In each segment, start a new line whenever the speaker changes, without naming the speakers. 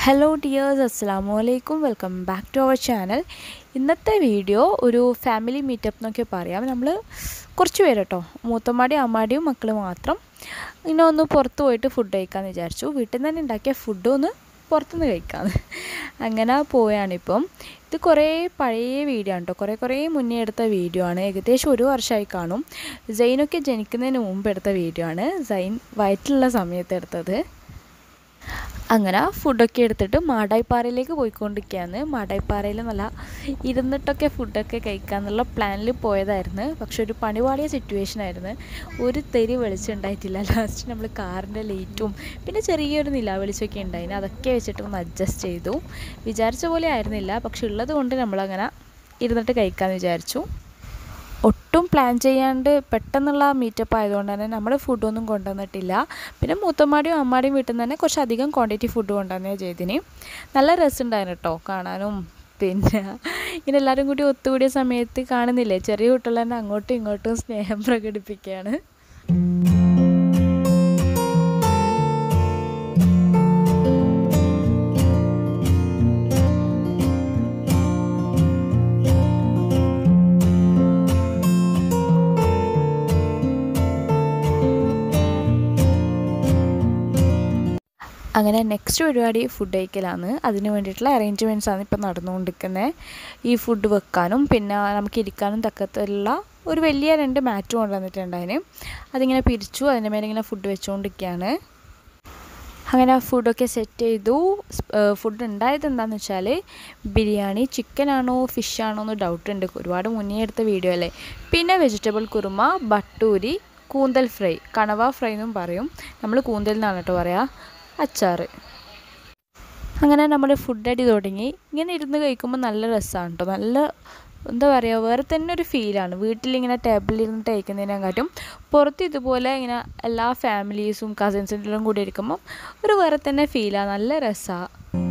hello dears അസ്സാമു അലൈക്കും welcome back to our channel ഇന്നത്തെ വീഡിയോ ഒരു ഫാമിലി മീറ്റപ്പ് എന്നൊക്കെ പറയാം നമ്മൾ കുറച്ച് പേര് കേട്ടോ മൂത്തമ്മാടിയും അമ്മാടിയും മക്കൾ മാത്രം ഇങ്ങനെ ഒന്ന് പുറത്ത് പോയിട്ട് ഫുഡ് കഴിക്കാമെന്ന് വിചാരിച്ചു വീട്ടിൽ നിന്ന് തന്നെ ഉണ്ടാക്കിയ ഫുഡ് ഒന്ന് പുറത്തുനിന്ന് കഴിക്കാമെന്ന് അങ്ങനെ പോയാണിപ്പം ഇത് കുറേ പഴയ വീഡിയോ ആണ് കേട്ടോ കുറേ കുറേ മുന്നേ എടുത്ത വീഡിയോ ആണ് ഏകദേശം ഒരു വർഷമായി കാണും സൈനൊക്കെ ജനിക്കുന്നതിന് മുമ്പ് എടുത്ത വീഡിയോ ആണ് സൈൻ വയറ്റിലുള്ള സമയത്ത് എടുത്തത് അങ്ങനെ ഫുഡൊക്കെ എടുത്തിട്ട് മാടായിപ്പാറയിലേക്ക് പോയിക്കൊണ്ടിരിക്കുകയാണ് മാടായിപ്പാറയിൽ നല്ല ഇരുന്നിട്ടൊക്കെ ഫുഡൊക്കെ കഴിക്കാന്നുള്ള പ്ലാനിൽ പോയതായിരുന്നു പക്ഷെ ഒരു പണിപാടിയ സിറ്റുവേഷൻ ആയിരുന്നു ഒരു തെരി വെളിച്ചമുണ്ടായിട്ടില്ല ലാസ്റ്റ് നമ്മൾ കാറിൻ്റെ ലൈറ്റും പിന്നെ ചെറിയൊരു നില വെളിച്ചമൊക്കെ ഉണ്ടായിരുന്നു അതൊക്കെ വെച്ചിട്ട് ഒന്ന് അഡ്ജസ്റ്റ് ചെയ്തു വിചാരിച്ച പോലെ ആയിരുന്നില്ല പക്ഷെ ഉള്ളത് കൊണ്ട് നമ്മളങ്ങനെ ഇരുന്നിട്ട് കഴിക്കാമെന്ന് വിചാരിച്ചു ഒട്ടും പ്ലാൻ ചെയ്യാണ്ട് പെട്ടെന്നുള്ള മീറ്റപ്പ് ആയതുകൊണ്ട് തന്നെ നമ്മൾ ഫുഡൊന്നും കൊണ്ടുവന്നിട്ടില്ല പിന്നെ മൂത്തമ്മാടിയും അമ്മാടിയും വീട്ടിൽ നിന്ന് തന്നെ കുറച്ചധികം ക്വാണ്ടിറ്റി ഫുഡ് കൊണ്ടുവന്നേ ചെയ്തിന് നല്ല രസമുണ്ടായിരുന്നു കേട്ടോ കാണാനും പിന്നെ ഇങ്ങനെ എല്ലാവരും കൂടി ഒത്തുകൂടിയ സമയത്ത് കാണുന്നില്ലേ ചെറിയ കുട്ടികൾ തന്നെ അങ്ങോട്ടും ഇങ്ങോട്ടും സ്നേഹം പ്രകടിപ്പിക്കുകയാണ് അങ്ങനെ നെക്സ്റ്റ് പരിപാടി ഫുഡ് കഴിക്കലാണ് അതിന് വേണ്ടിയിട്ടുള്ള അറേഞ്ച്മെൻറ്റ്സ് ആണ് ഇപ്പം നടന്നുകൊണ്ടിരിക്കുന്നത് ഈ ഫുഡ് വെക്കാനും പിന്നെ നമുക്ക് ഇരിക്കാനും തക്കത്തുള്ള ഒരു വലിയ രണ്ട് മാറ്റ് കൊണ്ടുവന്നിട്ടുണ്ടായിന് അതിങ്ങനെ പിരിച്ചു അതിൻ്റെ മേലെ ഇങ്ങനെ ഫുഡ് വെച്ചുകൊണ്ടിരിക്കുകയാണ് അങ്ങനെ ഫുഡൊക്കെ സെറ്റ് ചെയ്തു ഫുഡ് ഉണ്ടായത് എന്താണെന്ന് വെച്ചാൽ ബിരിയാണി ചിക്കനാണോ ഫിഷാണോ എന്ന് ഡൗട്ട് ഉണ്ട് ഒരുപാട് മുന്നേ എടുത്ത വീഡിയോ അല്ലേ പിന്നെ വെജിറ്റബിൾ കുറുമ ബട്ടൂരി കൂന്തൽ ഫ്രൈ കണവ ഫ്രൈ എന്നും പറയും നമ്മൾ കൂന്തൽ എന്നാണ് കേട്ടോ പറയുക അച്ചാർ അങ്ങനെ നമ്മൾ ഫുഡ് അടി തുടങ്ങി ഇങ്ങനെ ഇരുന്ന് കഴിക്കുമ്പോൾ നല്ല രസമാണ് കേട്ടോ നല്ല എന്താ പറയുക വേറെ തന്നെ ഒരു ഫീലാണ് വീട്ടിലിങ്ങനെ ടേബിളിൽ ഇരുന്ന് കഴിക്കുന്നതിനെക്കാട്ടും പുറത്ത് ഇതുപോലെ ഇങ്ങനെ എല്ലാ ഫാമിലീസും കസിൻസിൻ്റെ കൂടി ഇരിക്കുമ്പം ഒരു വേറെ തന്നെ ഫീലാണ് നല്ല രസമാണ്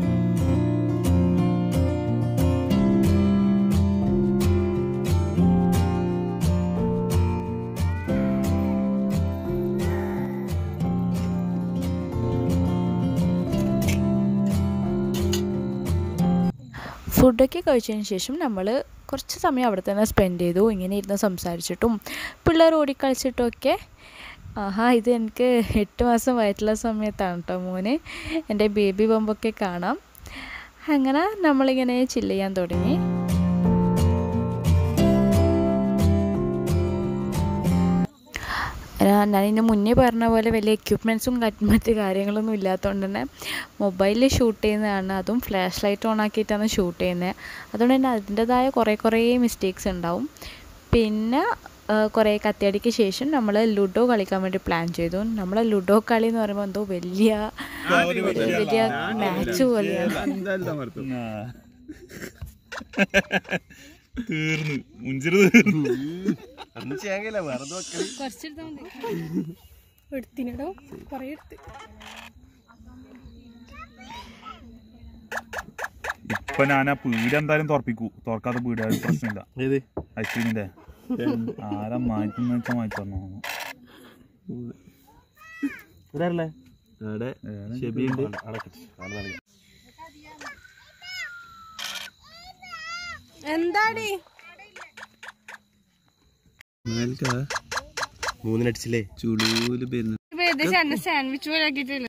ഫുഡൊക്കെ കഴിച്ചതിന് ശേഷം നമ്മൾ കുറച്ച് സമയം അവിടെ തന്നെ സ്പെൻഡ് ചെയ്തു ഇങ്ങനെ ഇരുന്ന് സംസാരിച്ചിട്ടും പിള്ളേർ ഓടിക്കളിച്ചിട്ടൊക്കെ ആഹാ ഇത് എനിക്ക് എട്ട് മാസം വയറ്റുള്ള സമയത്താണ് കേട്ടോ മോന് എൻ്റെ ബേബി ബമ്പൊക്കെ കാണാം അങ്ങനെ നമ്മളിങ്ങനെ ചില്ല് ചെയ്യാൻ തുടങ്ങി ഞാൻ ഇതിന് മുന്നേ പറഞ്ഞ പോലെ വലിയ എക്യുപ്മെൻസും മറ്റ് കാര്യങ്ങളൊന്നും ഇല്ലാത്തതുകൊണ്ട് തന്നെ മൊബൈലിൽ ഷൂട്ട് ചെയ്യുന്നതാണ് അതും ഫ്ലാഷ് ലൈറ്റ് ഓൺ ആക്കിയിട്ടാണ് ഷൂട്ട് ചെയ്യുന്നത് അതുകൊണ്ട് തന്നെ അതിൻ്റെതായ കുറേ കുറേ മിസ്റ്റേക്സ് ഉണ്ടാവും പിന്നെ കുറേ കത്തിയടിക്ക് ശേഷം നമ്മൾ ലുഡോ കളിക്കാൻ വേണ്ടി പ്ലാൻ ചെയ്തു നമ്മൾ ലുഡോ കളി എന്ന് പറയുമ്പോൾ എന്തോ വലിയ വലിയ മാച്ച് പോലെയാണ്
തീർന്നു മുഞ്ചിരി തീർന്നു
എടുത്തിനടോ കൊറേ എടുത്ത്
ഇപ്പൊ ഞാൻ ആ പീട് എന്തായാലും തുറപ്പിക്കൂ തുറക്കാത്ത പീട് അത് പ്രശ്നമില്ല
ഏത്
ഐസ്ക്രീമിന്റെ ആരാ മാറ്റുന്ന വെച്ചാൽ മാറ്റി തന്നോ
ഇതല്ലേ അവിടെ ഷെബിയുണ്ട്
എന്താടി
മൂന്നിനടിച്ചില്ലേ ചുളൂല് വരുന്നു
സാൻഡ്വിച്ച് പോലെ ആക്കിയിട്ടില്ല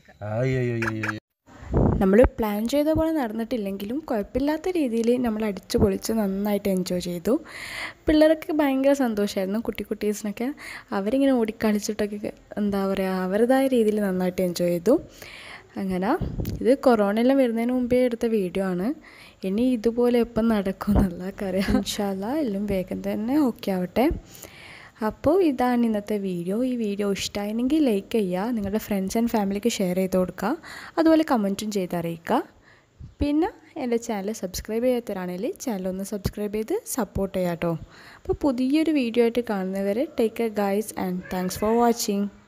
നമ്മൾ പ്ലാൻ ചെയ്ത പോലെ നടന്നിട്ടില്ലെങ്കിലും കുഴപ്പമില്ലാത്ത രീതിയിൽ നമ്മൾ അടിച്ചു പൊളിച്ച് നന്നായിട്ട് എൻജോയ് ചെയ്തു പിള്ളേർക്ക് ഭയങ്കര സന്തോഷമായിരുന്നു കുട്ടി കുട്ടീസിനൊക്കെ അവരിങ്ങനെ ഓടിക്കളിച്ചിട്ടൊക്കെ എന്താ പറയുക അവരുടേതായ രീതിയിൽ നന്നായിട്ട് എൻജോയ് ചെയ്തു അങ്ങനെ ഇത് കൊറോണയെല്ലാം വരുന്നതിന് മുമ്പേ എടുത്ത വീഡിയോ ആണ് ഇനി ഇതുപോലെ എപ്പം നടക്കും എന്നുള്ള അറിയാം ഇൻഷാല്ല എല്ലാം വേഗം തന്നെ ഓക്കെ ആവട്ടെ അപ്പോൾ ഇതാണ് ഇന്നത്തെ വീഡിയോ ഈ വീഡിയോ ഇഷ്ടമായിരുന്നെങ്കിൽ ലൈക്ക് ചെയ്യുക നിങ്ങളുടെ ഫ്രണ്ട്സ് ആൻഡ് ഫാമിലിക്ക് ഷെയർ ചെയ്ത് കൊടുക്കുക അതുപോലെ കമൻറ്റും ചെയ്ത് അറിയിക്കുക പിന്നെ എൻ്റെ ചാനൽ സബ്സ്ക്രൈബ് ചെയ്യാത്തവരാണെങ്കിൽ ചാനൽ ഒന്ന് സബ്സ്ക്രൈബ് ചെയ്ത് സപ്പോർട്ട് ചെയ്യാം കേട്ടോ അപ്പോൾ പുതിയൊരു വീഡിയോ ആയിട്ട് കാണുന്നവരെ take a guys and thanks for watching